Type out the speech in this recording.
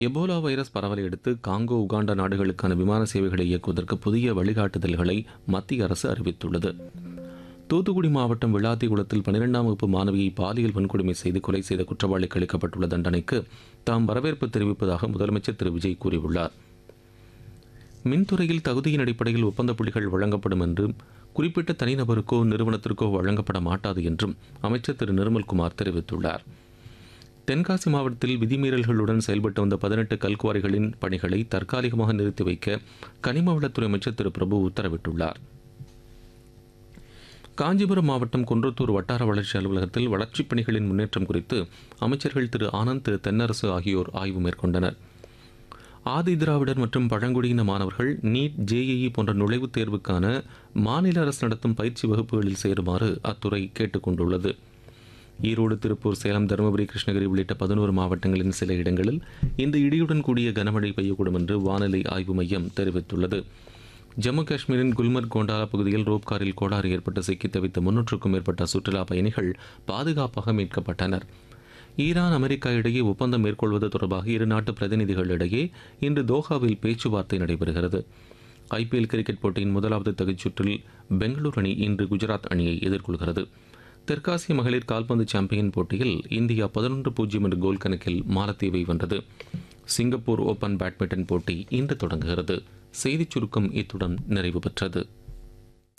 Ebola virus பரவலை அடுத்து Congo Uganda நாடுகளுக்கான விமான சேவைகளை இயக்குவதற்கு புதிய வழிகாட்டுதல்களை மத்திய அரசு அறிவித்துள்ளது தூத்துக்குடி மாவட்டம் விளாத்திகுளத்தில் பன்னிரெண்டாம் வகுப்பு மாணவியை பாலியல் வன்கொடுமை செய்து கொலை செய்த குற்றவாளிக்கு அளிக்கப்பட்டுள்ள தண்டனைக்கு தாம் வரவேற்பு தெரிவிப்பதாக முதலமைச்சர் திரு விஜய் கூறியுள்ளார் மின்துறையில் தகுதியின் அடிப்படையில் ஒப்பந்த புள்ளிகள் வழங்கப்படும் என்றும் குறிப்பிட்ட தனிநபருக்கோ நிறுவனத்திற்கோ வழங்கப்பட மாட்டாது என்றும் அமைச்சர் திரு நிர்மல்குமார் தெரிவித்துள்ளார் தென்காசி மாவட்டத்தில் விதிமீறல்களுடன் செயல்பட்டு வந்த பதினெட்டு கல்குவாரிகளின் பணிகளை தற்காலிகமாக நிறுத்தி வைக்க கனிம வளத்துறை அமைச்சர் திரு பிரபு உத்தரவிட்டுள்ளார் காஞ்சிபுரம் மாவட்டம் குன்றத்தூர் வட்டார வளர்ச்சி அலுவலகத்தில் வளர்ச்சிப் பணிகளின் முன்னேற்றம் குறித்து அமைச்சர்கள் திரு ஆனந்த் திரு தென்னரசு ஆகியோர் ஆய்வு மேற்கொண்டனர் ஆதி திராவிடர் மற்றும் பழங்குடியின மாணவர்கள் நீட் ஜேஇஇ போன்ற நுழைவுத் தேர்வுக்கான மாநில அரசு நடத்தும் பயிற்சி வகுப்புகளில் சேருமாறு அத்துறை கேட்டுக்கொண்டுள்ளது ஈரோடு திருப்பூர் சேலம் தருமபுரி கிருஷ்ணகிரி உள்ளிட்ட பதினோரு மாவட்டங்களின் சில இடங்களில் இந்த இடியுடன் கூடிய கனமழை பெய்யக்கூடும் என்று வானிலை ஆய்வு மையம் தெரிவித்துள்ளது ஜம்மு காஷ்மீரின் குல்மர்க் கோண்டாலா பகுதியில் ரோப் காரில் கோளாறு ஏற்பட்டு சிக்கித் தவித்த முன்னூற்றுக்கும் மேற்பட்ட சுற்றுலா பயணிகள் பாதுகாப்பாக மீட்கப்பட்டனர் ஈரான் அமெரிக்கா இடையே ஒப்பந்தம் மேற்கொள்வது தொடர்பாக இரு நாட்டு பிரதிநிதிகளிடையே இன்று தோஹாவில் பேச்சுவார்த்தை நடைபெறுகிறது ஐபிஎல் கிரிக்கெட் போட்டியின் முதலாவது தகுதிச்சுற்றில் பெங்களூரு அணி இன்று குஜராத் அணியை எதிர்கொள்கிறது தெற்காசிய மகளிர் கால்பந்து சாம்பியன் போட்டியில் இந்தியா பதினொன்று பூஜ்ஜியம் என்ற கோல் கணக்கில் மாலத்தீவை வென்றது சிங்கப்பூர் ஓபன் பேட்மிண்டன் போட்டி இன்று தொடங்குகிறது செய்திச் சுருக்கம் இத்துடன் நிறைவு பெற்றது